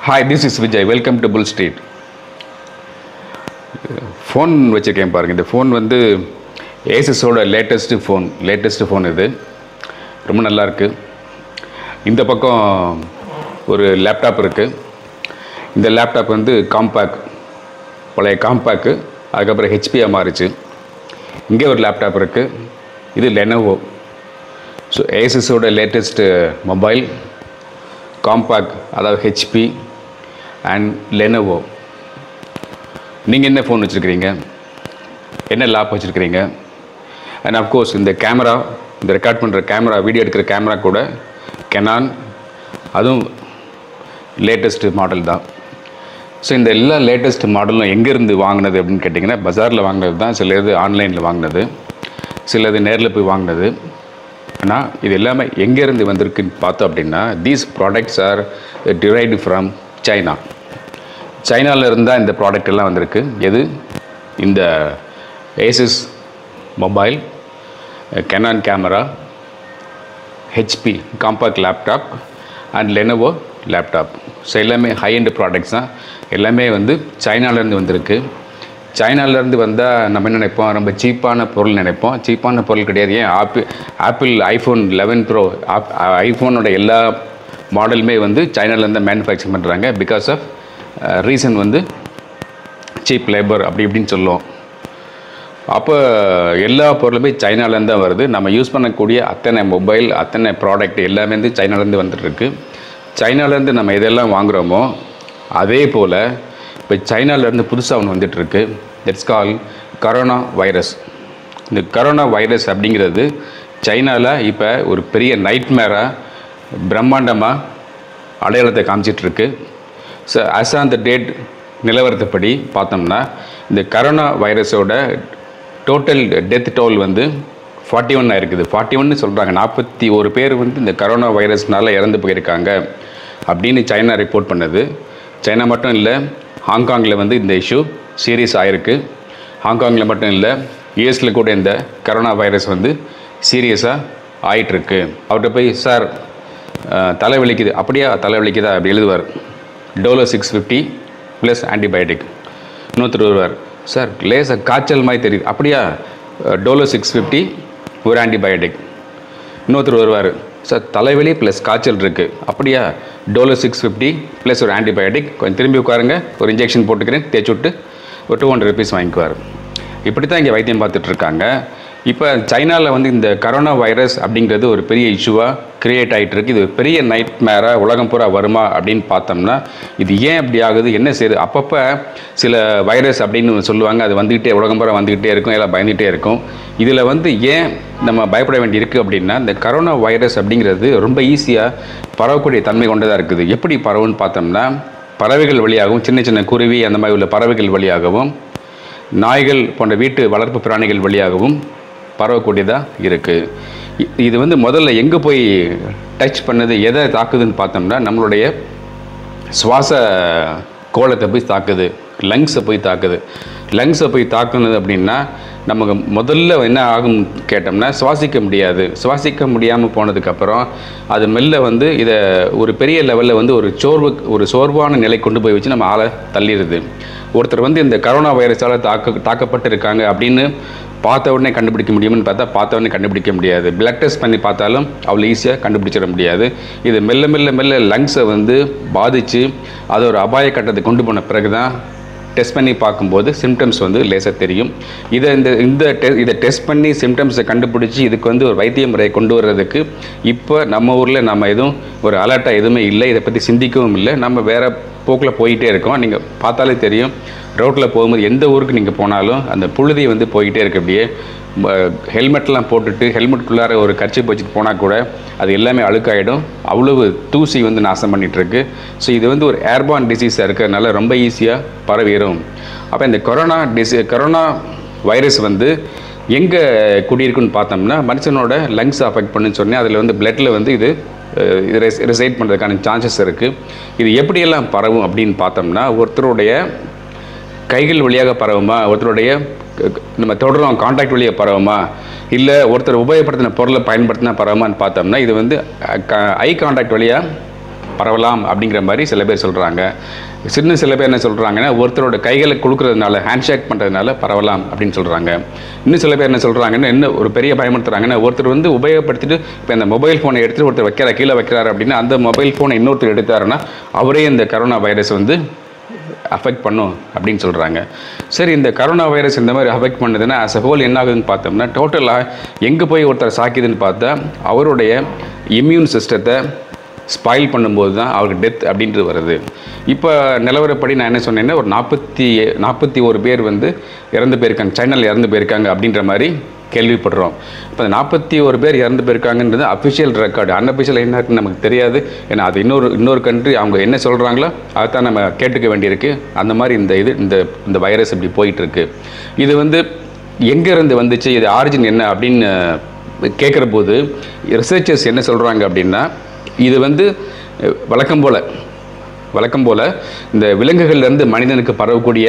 hi this is Vijay welcome to full street phone வச்சுருக்கேன் பாருங்கள் இந்த ஃபோன் வந்து ஏசஸோட லேட்டஸ்ட்டு ஃபோன் லேட்டஸ்ட்டு ஃபோன் இது ரொம்ப நல்லா இருக்கு இந்த பக்கம் ஒரு லேப்டாப் இருக்குது இந்த லேப்டாப் வந்து காம்பேக் பழைய காம்பேக்கு அதுக்கப்புறம் ஹெச்பியாக மாறிச்சு இங்கே ஒரு லேப்டாப் இருக்குது இது லெனோவோ ஸோ ஏசஸோட லேட்டஸ்ட்டு மொபைல் காம்பேக் அதாவது ஹெச்பி அண்ட் லெனோவோ நீங்கள் என்ன ஃபோன் வச்சுருக்கிறீங்க என்ன லேப் வச்சுருக்கிறீங்க அண்ட் அஃப்கோர்ஸ் இந்த கேமரா இந்த ரெக்கார்ட் பண்ணுற கேமரா வீடியோ எடுக்கிற கேமரா கூட கெனான் அதுவும் லேட்டஸ்ட்டு மாடல் தான் ஸோ இந்த எல்லா லேட்டஸ்ட் மாடலும் எங்கேருந்து வாங்கினது அப்படின்னு கேட்டிங்கன்னா பஜாரில் வாங்கினது தான் சில இது ஆன்லைனில் வாங்கினது சில இது நேரில் போய் வாங்கினது ஆனால் இது எல்லாமே எங்கேருந்து வந்திருக்குன்னு பார்த்தோம் அப்படின்னா these products are derived from China சைனாவில் இருந்தால் இந்த ப்ராடக்ட் எல்லாம் வந்திருக்கு எது இந்த Asus mobile Canon camera HP Compaq laptop and Lenovo laptop so எல்லாமே ஹை எண்ட் ப்ராடக்ட்ஸ் தான் எல்லாமே வந்து சைனாலேருந்து வந்திருக்கு சைனாலேருந்து வந்தால் நம்ம என்ன நினைப்போம் ரொம்ப சீப்பான பொருள் நினைப்போம் சீப்பான பொருள் கிடையாது ஏன் Apple Apple iPhone eleven pro ஐஃபோனோட எல்லா மாடலுமே வந்து சைனாலேருந்து மேனுஃபேக்சர் பண்ணுறாங்க பிகாஸ் ஆஃப் ரீசன் வந்து சீப் லேபர் அப்படி இப்படின்னு சொல்லுவோம் அப்போ எல்லா பொருளுமே சைனாலேருந்து தான் வருது நம்ம யூஸ் பண்ணக்கூடிய அத்தனை மொபைல் அத்தனை ப்ராடக்ட் எல்லாமே வந்து சைனாலேருந்து வந்துட்டுருக்கு சைனாலேருந்து நம்ம எதெல்லாம் வாங்குகிறோமோ அதே போல் இப்போ சைனாலேருந்து புதுசாக ஒன்று வந்துட்டுருக்கு தட்ஸ் கால் கரோனா வைரஸ் இந்த கரோனா வைரஸ் அப்படிங்கிறது சைனாவில் இப்போ ஒரு பெரிய நைட்மேராக பிரம்மாண்டமாக அடையாளத்தை காமிச்சிட்ருக்கு so as on the date நிலவரத்தைப்படி பார்த்தோம்னா இந்த கரோனா வைரஸோட டோட்டல் டெத் டோல் வந்து ஃபார்ட்டி ஒன் ஆயிருக்குது ஃபார்ட்டி ஒன்னு சொல்கிறாங்க நாற்பத்தி ஒரு பேர் வந்து இந்த கரோனா வைரஸ்னால இறந்து போயிருக்காங்க அப்படின்னு சைனா ரிப்போர்ட் பண்ணுது சைனா மட்டும் இல்லை ஹாங்காங்கில் வந்து இந்த இஷ்யூ சீரியஸ் ஆகிருக்கு ஹாங்காங்கில் மட்டும் இல்லை யூஎஸில் கூட இந்த கரோனா வைரஸ் வந்து சீரியஸாக ஆயிட்டிருக்கு அவர்கிட்ட போய் சார் தலை வலிக்குது அப்படியா தலை வலிக்குதா அப்படி எழுதுவார் Dolo six fifty plus antibiotic இன்னொருத்தர் வருவார் சார் லேசாக காய்ச்சல் மாதிரி தெரியுது அப்படியா டோலோ சிக்ஸ் ஃபிஃப்டி ஒரு ஆன்டிபயோட்டிக் இன்னொருத்தர் வருவார் சார் தலைவலி ப்ளஸ் காய்ச்சல் இருக்குது அப்படியா டோலோ சிக்ஸ் ஃபிஃப்டி ப்ளஸ் ஒரு ஆன்டிபயோட்டிக் கொஞ்சம் திரும்பி உட்காருங்க ஒரு இன்ஜெக்ஷன் போட்டுக்கிறேன் தேய்ச்சி விட்டு ஒரு டூ ஹண்ட்ரட் ருபீஸ் வாங்கிக்குவார் இப்படி தான் இங்கே வைத்தியம் பார்த்துட்ருக்காங்க இப்போ சைனாவில் வந்து இந்த கரோனா வைரஸ் அப்படிங்கிறது ஒரு பெரிய இஷ்யூவாக கிரியேட் ஆகிட்டு இருக்கு இது ஒரு பெரிய நைட் மேராக உலகம் பூரா வருமா அப்படின்னு பார்த்தோம்னா இது ஏன் இப்படி ஆகுது என்ன செய்யுது அப்பப்போ சில வைரஸ் அப்படின்னு சொல்லுவாங்க அது வந்துக்கிட்டே உலகம் பூரா வந்துக்கிட்டே இருக்கும் எல்லாம் பயந்துகிட்டே இருக்கும் இதில் வந்து ஏன் நம்ம பயப்பட வேண்டியிருக்கு அப்படின்னா இந்த கரோனா வைரஸ் அப்படிங்கிறது ரொம்ப ஈஸியாக பரவக்கூடிய தன்மை கொண்டதாக இருக்குது எப்படி பரவுன்னு பார்த்தோம்னா பறவைகள் வழியாகவும் சின்ன சின்ன குருவி அந்த மாதிரி உள்ள பறவைகள் வழியாகவும் நாய்கள் போன்ற வீட்டு வளர்ப்பு பிராணிகள் வழியாகவும் பரவக்கூடியதாக இருக்குது இது வந்து முதல்ல எங்கே போய் டச் பண்ணது எதை தாக்குதுன்னு பார்த்தோம்னா நம்மளுடைய சுவாச கோலத்தை போய் தாக்குது லங்ஸை போய் தாக்குது லங்ஸை போய் தாக்குனது அப்படின்னா நமக்கு முதல்ல என்ன ஆகும் கேட்டோம்னா சுவாசிக்க முடியாது சுவாசிக்க முடியாமல் போனதுக்கப்புறம் அது மெல்ல வந்து இதை ஒரு பெரிய லெவலில் வந்து ஒரு சோர்வு ஒரு சோர்வான நிலை கொண்டு போய் வச்சு நம்ம ஆளை தள்ளிடுது ஒருத்தர் வந்து இந்த கரோனா வைரஸால் தாக்க தாக்கப்பட்டு இருக்காங்க அப்படின்னு பார்த்த உடனே கண்டுபிடிக்க முடியும்னு பார்த்தா பார்த்த உடனே கண்டுபிடிக்க முடியாது பிளட் டெஸ்ட் பண்ணி பார்த்தாலும் அவ்வளோ ஈஸியாக கண்டுபிடிச்சிட முடியாது இது மெல்ல மெல்ல மெல்ல லங்ஸை வந்து பாதித்து அது ஒரு அபாய கட்டத்தை கொண்டு போன பிறகு தான் டெஸ்ட் பண்ணி பார்க்கும்போது சிம்டம்ஸ் வந்து லேசாக தெரியும் இதை இந்த இந்த டெ இதை டெஸ்ட் பண்ணி சிம்டம்ஸை கண்டுபிடிச்சி இதுக்கு வந்து ஒரு வைத்திய முறையை கொண்டு வர்றதுக்கு இப்போ நம்ம ஊரில் நம்ம எதுவும் ஒரு அலர்ட்டாக எதுவுமே இல்லை இதை பற்றி சிந்திக்கவும் இல்லை நம்ம வேறு போக்கில் போயிட்டே இருக்கோம் நீங்கள் பார்த்தாலே தெரியும் ரோட்டில் போகும்போது எந்த ஊருக்கு நீங்கள் போனாலும் அந்த புழுதி வந்து போய்கிட்டே இருக்கு அப்படியே ஹெல்மெட்லாம் போட்டுட்டு ஹெல்மெட்டுக்குள்ளார ஒரு கட்சி வச்சுட்டு போனால் கூட அது எல்லாமே அழுக்காயிடும் அவ்வளவு தூசி வந்து நாசம் பண்ணிகிட்ருக்கு ஸோ இது வந்து ஒரு ஏர்பான் டிசீஸாக இருக்கிறதுனால ரொம்ப ஈஸியாக பரவிடும் அப்போ இந்த கொரோனா டிசி கொரோனா வைரஸ் வந்து எங்கே குடியிருக்குன்னு பார்த்தோம்னா மனுஷனோட லங்ஸ் அஃபெக்ட் பண்ணுன்னு சொன்னேன் அதில் வந்து பிளட்டில் வந்து இது இது ரிசைட் பண்ணுறதுக்கான சான்சஸ் இருக்குது இது எப்படியெல்லாம் பரவும் அப்படின்னு பார்த்தோம்னா ஒருத்தருடைய கைகள் வழியாக பரவுமா ஒருத்தருடைய க- க- நம்ம தொடரும் காண்டாக்ட் வழியாக பரவுமா இல்லை ஒருத்தர் உபயோகப்படுத்தின பொருளை பயன்படுத்தினா பரவுமான்னு பார்த்தோம்னா இது வந்து ஐ காண்டாக்ட் வழியாக பரவலாம் அப்படிங்கிற மாதிரி சில பேர் சொல்கிறாங்க சின்ன சில பேர் என்ன சொல்கிறாங்கன்னா ஒருத்தரோட கைகளை கொடுக்கறதுனால ஹேண்ட் ஷேக் பண்ணுறதுனால பரவலாம் அப்படின்னு சொல்கிறாங்க இன்னும் சில பேர் என்ன சொல்கிறாங்கன்னா என்ன ஒரு பெரிய பயமுறுத்துறாங்கன்னா ஒருத்தர் வந்து உபயோகப்படுத்திட்டு இப்போ இந்த மொபைல் ஃபோனை எடுத்துட்டு ஒருத்தர் வைக்கிற கீழே வைக்கிறாரு அப்படின்னா அந்த மொபைல் ஃபோனை இன்னொருத்தர் எடுத்தாருன்னா அவரே இந்த கரோனா வைரஸ் வந்து அஃபெக்ட் பண்ணும் அப்படின்னு சொல்கிறாங்க சரி இந்த கரோனா வைரஸ் இந்த மாதிரி அஃபெக்ட் பண்ணுதுன்னா as a whole என்ன ஆகுதுன்னு பார்த்தோம்னா டோட்டலாக எங்கே போய் ஒருத்தர் சாக்கிதுன்னு பார்த்தா அவருடைய இம்யூன் சிஸ்டத்தை ஸ்பாயில் பண்ணும்போது தான் அவருக்கு டெத் அப்படின்றது வருது இப்போ நிலவரப்படி நான் என்ன சொன்னேன்னா ஒரு நாற்பத்தி நாற்பத்தி ஒரு பேர் வந்து இறந்து போயிருக்காங்க சைனாவில் இறந்து போயிருக்காங்க அப்படின்ற மாதிரி கேள்விப்படுறோம் இப்போ அந்த நாற்பத்தி ஒரு பேர் இறந்து போயிருக்காங்கன்றது அஃபிஷியல் ரெக்கார்டு அன்அஃபிஷியல் என்ன இருக்குன்னு நமக்கு தெரியாது ஏன்னா அது இன்னொரு இன்னொரு கண்ட்ரி அவங்க என்ன சொல்கிறாங்களோ அதைத்தான் நம்ம கேட்டுக்க வேண்டியிருக்கு அந்த மாதிரி இந்த இது இந்த இந்த வைரஸ் இப்படி போயிட்டுருக்கு இது வந்து எங்கேருந்து வந்துச்சு இது ஆரிஜின் என்ன அப்படின்னு கேட்குற போது ரிசர்ச்சர்ஸ் என்ன சொல்கிறாங்க அப்படின்னா இது வந்து அஹ், வழக்கம் போல் வழக்கம் போல் இந்த விலங்குகள்லேருந்து மனிதனுக்கு பரவக்கூடிய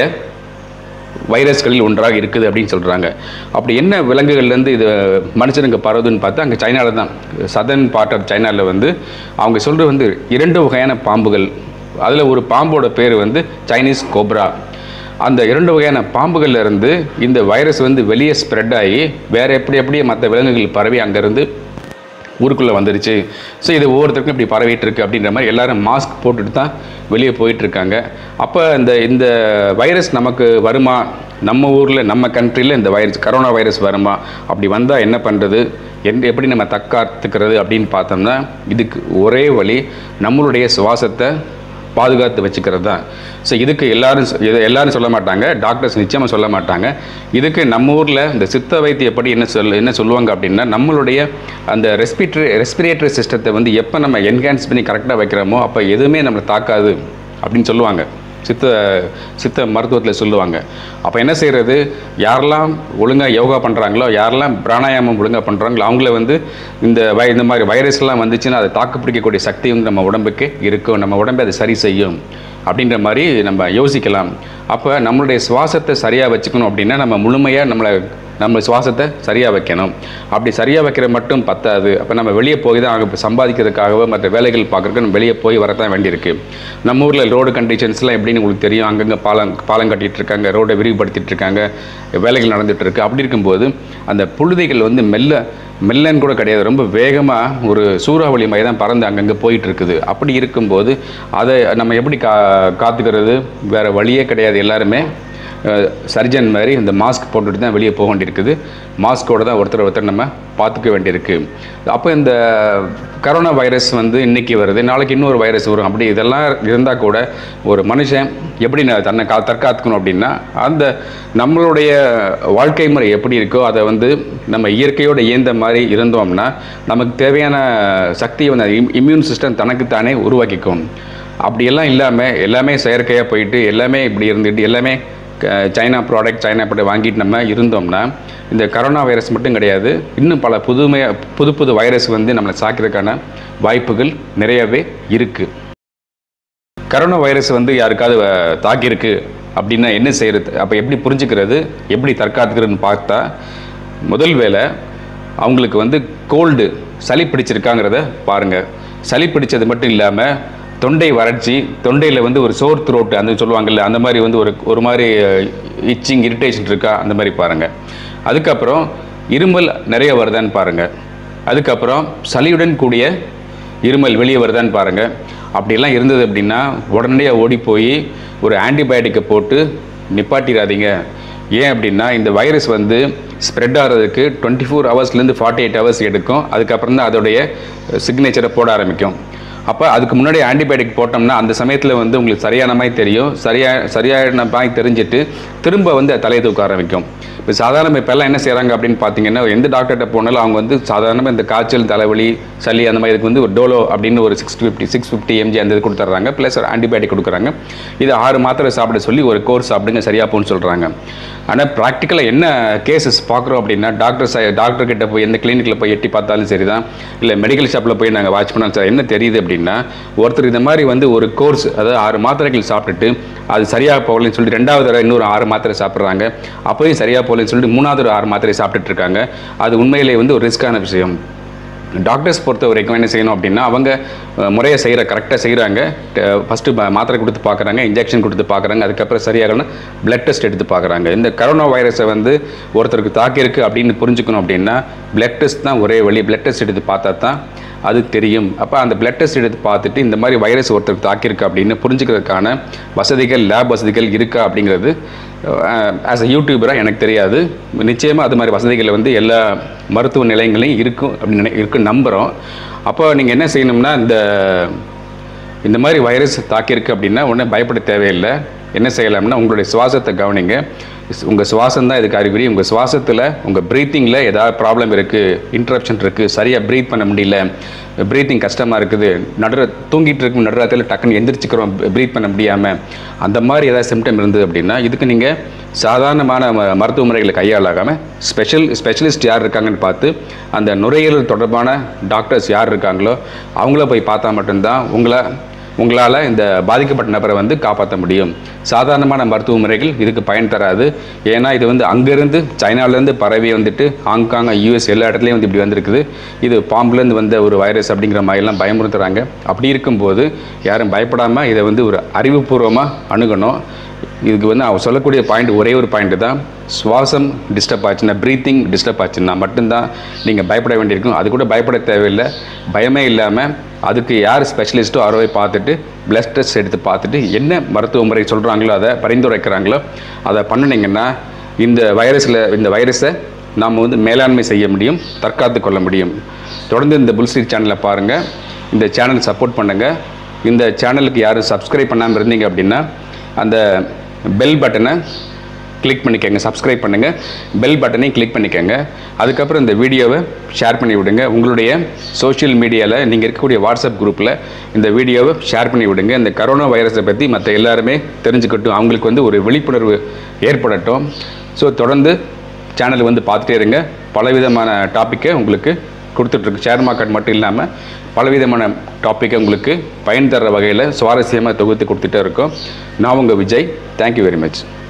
வைரஸ்களில் ஒன்றாக இருக்குது அப்படின்னு சொல்கிறாங்க அப்படி என்ன விலங்குகள்லேருந்து இது மனுஷனுக்கு பரவுதுன்னு பார்த்தா அங்கே சைனாவில் தான் சதர்ன் பார்ட் ஆஃப் சைனாவில் வந்து அவங்க சொல்கிறது வந்து இரண்டு வகையான பாம்புகள் அதில் ஒரு பாம்போட பேர் வந்து சைனீஸ் கோப்ரா அந்த இரண்டு வகையான பாம்புகள்ல இருந்து இந்த வைரஸ் வந்து வெளியே ஸ்ப்ரெட் ஆகி வேறு எப்படி எப்படியே மற்ற விலங்குகள் பரவி அங்கேருந்து ஊருக்குள்ளே வந்துருச்சு ஸோ இது ஒவ்வொருத்தருக்கும் இப்படி பரவிட்டு இருக்கு அப்படின்ற மாதிரி எல்லாரும் மாஸ்க் போட்டுட்டு தான் வெளியே போயிட்டு இருக்காங்க அப்போ இந்த இந்த வைரஸ் நமக்கு வருமா நம்ம ஊரில் நம்ம கண்ட்ரியில் இந்த வைரஸ் கரோனா வைரஸ் வருமா அப்படி வந்தால் என்ன பண்ணுறது என் எப்படி நம்ம தற்காத்துக்கிறது அப்படின்னு பார்த்தோம்னா இதுக்கு ஒரே வழி நம்மளுடைய சுவாசத்தை பாதுகாத்து வச்சுக்கிறது தான் ஸோ இதுக்கு எல்லாரும் சொ- இதை எல்லாரும் சொல்ல மாட்டாங்க டாக்டர்ஸ் நிச்சயமாக சொல்ல மாட்டாங்க இதுக்கு நம்ம ஊரில் இந்த சித்த வைத்தியப்படி என்ன சொல் என்ன சொல்லுவாங்க அப்படின்னா நம்மளுடைய அந்த ரெஸ்பிரேட்டரி ரெஸ்பிரேட்டரி சிஸ்டத்தை வந்து எப்போ நம்ம என்ஹான்ஸ் பண்ணி கரெக்டாக வைக்கிறோமோ அப்போ எதுவுமே நம்மளை தாக்காது அப்படின்னு சொல்லுவாங்க சித்த சித்த மருத்துவத்தில் சொல்லுவாங்க அப்போ என்ன செய்கிறது யாரெல்லாம் ஒழுங்காக யோகா பண்ணுறாங்களோ யாரெல்லாம் பிராணாயாமம் ஒழுங்காக பண்ணுறாங்களோ அவங்கள வந்து இந்த வை இந்த மாதிரி வைரஸ்லாம் வந்துச்சுன்னா அதை தாக்கு பிடிக்கக்கூடிய சக்தியும் நம்ம உடம்புக்கு இருக்கும் நம்ம உடம்பை அதை சரி செய்யும் அப்படின்ற மாதிரி நம்ம யோசிக்கலாம் அப்போ நம்மளுடைய சுவாசத்தை சரியாக வச்சுக்கணும் அப்படின்னா நம்ம முழுமையாக நம்மளை நம்ம சுவாசத்தை சரியாக வைக்கணும் அப்படி சரியாக வைக்கிற மட்டும் பத்தாது அப்போ நம்ம வெளியே போய் தான் அங்கே சம்பாதிக்கிறதுக்காகவோ மற்ற வேலைகள் பார்க்குறதுக்கு நம்ம வெளியே போய் வரத்தான் வேண்டியிருக்கு நம்ம ஊரில் ரோடு கண்டிஷன்ஸ்லாம் எப்படின்னு உங்களுக்கு தெரியும் அங்கங்கே பாலம் பாலம் கட்டிட்டு இருக்காங்க ரோடை விரிவுபடுத்திட்டு இருக்காங்க வேலைகள் நடந்துட்டு இருக்கு அப்படி இருக்கும்போது அந்த புழுதிகள் வந்து மெல்ல மெல்லன்னு கூட கிடையாது ரொம்ப வேகமாக ஒரு சூறாவளி மாதிரி தான் பறந்து அங்கங்கே போயிட்டு இருக்குது அப்படி இருக்கும்போது அதை நம்ம எப்படி கா காத்துக்கிறது வேறு வழியே கிடையாது எல்லாருமே சர்ஜன் மாதிரி இந்த மாஸ்க் போட்டுட்டு தான் வெளியே போக வேண்டியிருக்குது மாஸ்கோட தான் ஒருத்தர் ஒருத்தர் நம்ம பார்த்துக்க வேண்டியிருக்கு அப்போ இந்த கரோனா வைரஸ் வந்து இன்னைக்கு வருது நாளைக்கு இன்னொரு வைரஸ் வரும் அப்படி இதெல்லாம் இருந்தால் கூட ஒரு மனுஷன் எப்படி நான் தன்னை கா தற்காத்துக்கணும் அப்படின்னா அந்த நம்மளுடைய வாழ்க்கை முறை எப்படி இருக்கோ அதை வந்து நம்ம இயற்கையோடு இயந்த மாதிரி இருந்தோம்னா நமக்கு தேவையான சக்தியை வந்து இம்யூன் சிஸ்டம் தனக்குத்தானே உருவாக்கிக்கும் அப்படியெல்லாம் இல்லாமல் எல்லாமே செயற்கையாக போயிட்டு எல்லாமே இப்படி இருந்துட்டு எல்லாமே க- சைனா ப்ராடக்ட் சைனா ப்ராடக்ட் வாங்கிட்டு நம்ம இருந்தோம்னா இந்த கரோனா வைரஸ் மட்டும் கிடையாது இன்னும் பல புதுமைய புது புது வைரஸ் வந்து நம்மளை சாக்கிறதுக்கான வாய்ப்புகள் நிறையவே இருக்குது கரோனா வைரஸ் வந்து யாருக்காவது அஹ், தாக்கியிருக்கு அப்படின்னா என்ன செய்யறது அப்போ எப்படி புரிஞ்சுக்கிறது எப்படி தற்காத்துக்கிறதுன்னு பார்த்தா முதல் வேலை அவங்களுக்கு வந்து கோல்டு சளி பிடிச்சிருக்காங்கிறத பாருங்கள் சளி பிடிச்சது மட்டும் இல்லாமல் தொண்டை வறட்சி தொண்டையில் வந்து ஒரு சோர் த்ரோட் அந்த சொல்லுவாங்கல்ல அந்த மாதிரி வந்து ஒரு ஒரு மாதிரி இச்சிங் இரிட்டேஷன் இருக்கா அந்த மாதிரி பாருங்கள் அதுக்கப்புறம் இருமல் நிறைய வருதான்னு பாருங்கள் அதுக்கப்புறம் சளியுடன் கூடிய இருமல் வெளியே வருதான்னு பாருங்கள் அப்படியெல்லாம் இருந்தது அப்படின்னா உடனடியாக ஓடி போய் ஒரு ஆன்டிபயோட்டிக்கை போட்டு நிப்பாட்டிடாதீங்க ஏன் அப்படின்னா இந்த வைரஸ் வந்து ஸ்ப்ரெட் ஆகிறதுக்கு டுவெண்ட்டி ஃபோர் ஹவர்ஸ்லேருந்து ஃபார்ட்டி எயிட் ஹவர்ஸ் எடுக்கும் அதுக்கப்புறம் தான் அதோடைய சிக்னேச்சரை போட ஆரம்பிக்கும் அப்போ அதுக்கு முன்னாடி ஆன்டிபயோட்டிக் போட்டோம்னா அந்த சமயத்தில் வந்து உங்களுக்கு சரியான மாதிரி தெரியும் சரியா சரியான மாதிரி தெரிஞ்சுட்டு திரும்ப வந்து அது தலையை தூக்க ஆரம்பிக்கும் இப்போ சாதாரண இப்போல்லாம் என்ன செய்கிறாங்க அப்படின்னு பார்த்தீங்கன்னா எந்த டாக்டர்கிட்ட போனாலும் அவங்க வந்து சாதாரணமாக இந்த காய்ச்சல் தலைவலி சளி அந்த மாதிரி இதுக்கு வந்து ஒரு டோலோ அப்படின்னு ஒரு six fifty six fifty MG அந்த இது கொடுத்துட்றாங்க ப்ளஸ் ஒரு ஆன்டிபயோட்டிக் கொடுக்குறாங்க இது ஆறு மாத்திரை சாப்பிட சொல்லி ஒரு கோர்ஸ் சாப்பிடுங்க சரியாக போகும்னு சொல்கிறாங்க ஆனால் ப்ராக்டிக்கலாக என்ன கேசஸ் பார்க்குறோம் அப்படின்னா டாக்டர்ஸ் டாக்டர் கிட்ட போய் எந்த கிளினிக்கில் போய் எட்டி பார்த்தாலும் சரி தான் இல்லை மெடிக்கல் ஷாப்பில் போய் நாங்கள் வாட்ச் பண்ணாலும் சார் என்ன தெரியுது அப்படின்னா ஒருத்தர் இந்த மாதிரி வந்து ஒரு கோர்ஸ் அதாவது ஆறு மாத்திரைகள் சாப்பிட்டுட்டு அது சரியாக போகலன்னு சொல்லிட்டு ரெண்டாவது தடவை இன்னொரு ஆறு மாத்திரை சாப்பிட்றாங்க அப்போயும் சரியாக போகலன்னு சொல்லிட்டு மூணாவது ஒரு ஆறு மாத்திரை சாப்பிட்டுட்டு இருக்காங்க அது உண்மையிலே வந்து ஒரு ரிஸ்க்கான விஷயம் டாக்டர்ஸ் பொறுத்த வரைக்கும் என்ன செய்யணும் அப்படின்னா அவங்க அஹ், முறையை செய்கிற கரெக்டாக செய்கிறாங்க ஃபஸ்ட்டு மாத்திரை கொடுத்து பார்க்குறாங்க இன்ஜெக்ஷன் கொடுத்து பார்க்குறாங்க அதுக்கப்புறம் சரியாகணும் பிளட் டெஸ்ட் எடுத்து பார்க்குறாங்க இந்த கரோனா வைரஸை வந்து ஒருத்தருக்கு தாக்கியிருக்கு அப்படின்னு புரிஞ்சுக்கணும் அப்படின்னா பிளட் டெஸ்ட் தான் ஒரே வழி பிளட் டெஸ்ட் எடுத்து பார்த்தா தான் அது தெரியும் அப்போ அந்த பிளட் டெஸ்ட் எடுத்து பார்த்துட்டு இந்த மாதிரி வைரஸ் ஒருத்தருக்கு தாக்கியிருக்கு அப்படின்னு புரிஞ்சுக்கிறதுக்கான வசதிகள் லேப் வசதிகள் இருக்கா அப்படிங்கிறது ஆஸ் அ யூடியூபராக எனக்கு தெரியாது நிச்சயமாக அது மாதிரி வசதிகள் வந்து எல்லா மருத்துவ நிலையங்களையும் இருக்கும் அப்படின்னு நினை இருக்குன்னு நம்புகிறோம் அப்போ நீங்கள் என்ன செய்யணும்னா இந்த இந்த மாதிரி வைரஸ் தாக்கியிருக்கு அப்படின்னா உடனே பயப்பட தேவையில்லை என்ன செய்யலாம்னா உங்களுடைய சுவாசத்தை கவனிங்க உங்கள் சுவாசம் தான் இதுக்கு அறிகுறி உங்கள் சுவாசத்தில் உங்கள் ப்ரீத்திங்கில் ஏதாவது ப்ராப்ளம் இருக்குது இன்ட்ரப்ஷன் இருக்குது சரியாக ப்ரீத் பண்ண முடியல ப்ரீத்திங் கஷ்டமாக இருக்குது நடுற தூங்கிட்டு இருக்கும் நடுராத்தில் டக்குன்னு எந்திரிச்சுக்கிறோம் ப்ரீத் பண்ண முடியாமல் அந்த மாதிரி ஏதாவது சிம்டம் இருந்தது அப்படின்னா இதுக்கு நீங்கள் சாதாரணமான ம- மருத்துவ முறைகளை கையாளாகாமல் ஸ்பெஷல் ஸ்பெஷலிஸ்ட் யார் இருக்காங்கன்னு பார்த்து அந்த நுரையீரல் தொடர்பான டாக்டர்ஸ் யார் இருக்காங்களோ அவங்கள போய் பார்த்தா மட்டும்தான் உங்களை உங்களால் இந்த பாதிக்கப்பட்ட நபரை வந்து காப்பாற்ற முடியும் சாதாரணமான மருத்துவ முறைகள் இதுக்கு பயன் தராது ஏன்னா இது வந்து அங்கேருந்து சைனாலேருந்து பரவி வந்துட்டு ஹாங்காங் யூஎஸ் எல்லா இடத்துலையும் வந்து இப்படி வந்திருக்குது இது பாம்புலேருந்து வந்த ஒரு வைரஸ் அப்படிங்கிற மாதிரிலாம் பயமுறுத்துறாங்க அப்படி இருக்கும்போது யாரும் பயப்படாமல் இதை வந்து ஒரு அறிவுபூர்வமாக அணுகணும் இதுக்கு வந்து அவன் சொல்லக்கூடிய பாயிண்ட் ஒரே ஒரு பாயிண்ட் தான் சுவாசம் டிஸ்டர்ப் ஆச்சுன்னா ப்ரீத்திங் டிஸ்டர்ப் ஆச்சுன்னா மட்டும்தான் நீங்கள் பயப்பட வேண்டியிருக்கும் அது கூட பயப்பட தேவையில்லை பயமே இல்லாமல் அதுக்கு யார் ஸ்பெஷலிஸ்ட்டோ அவரை பார்த்துட்டு பிளட் டெஸ்ட் எடுத்து பார்த்துட்டு என்ன மருத்துவ முறை சொல்கிறாங்களோ அதை பரிந்துரைக்கிறாங்களோ அதை பண்ணினீங்கன்னா இந்த வைரஸில் இந்த வைரஸை நாம் வந்து மேலாண்மை செய்ய முடியும் தற்காத்து கொள்ள முடியும் தொடர்ந்து இந்த புல்ஸ்ட்ரீட் சேனலை பாருங்கள் இந்த சேனல் சப்போர்ட் பண்ணுங்கள் இந்த சேனலுக்கு யாரும் சப்ஸ்கிரைப் பண்ணாமல் இருந்தீங்க அப்படின்னா அந்த பெல் பட்டனை கிளிக் பண்ணிக்கோங்க சப்ஸ்கிரைப் பண்ணுங்கள் பெல் பட்டனையும் கிளிக் பண்ணிக்கோங்க அதுக்கப்புறம் இந்த வீடியோவை ஷேர் பண்ணி விடுங்க உங்களுடைய சோஷியல் மீடியாவில் நீங்கள் இருக்கக்கூடிய வாட்ஸ்அப் குரூப்பில் இந்த வீடியோவை ஷேர் பண்ணி விடுங்க இந்த கரோனா வைரஸை பற்றி மற்ற எல்லாருமே தெரிஞ்சுக்கட்டும் அவங்களுக்கு வந்து ஒரு விழிப்புணர்வு ஏற்படட்டும் ஸோ தொடர்ந்து சேனல் வந்து பார்த்துட்டே இருங்க பலவிதமான டாப்பிக்கை உங்களுக்கு கொடுத்துட்ருக்கு ஷேர் மார்க்கெட் மட்டும் இல்லாமல் பலவிதமான டாப்பிக்கை உங்களுக்கு பயன் தர்ற வகையில் சுவாரஸ்யமாக தொகுத்து கொடுத்துட்டே இருக்கோம் நான் உங்கள் விஜய் தேங்க்யூ வெரி மச்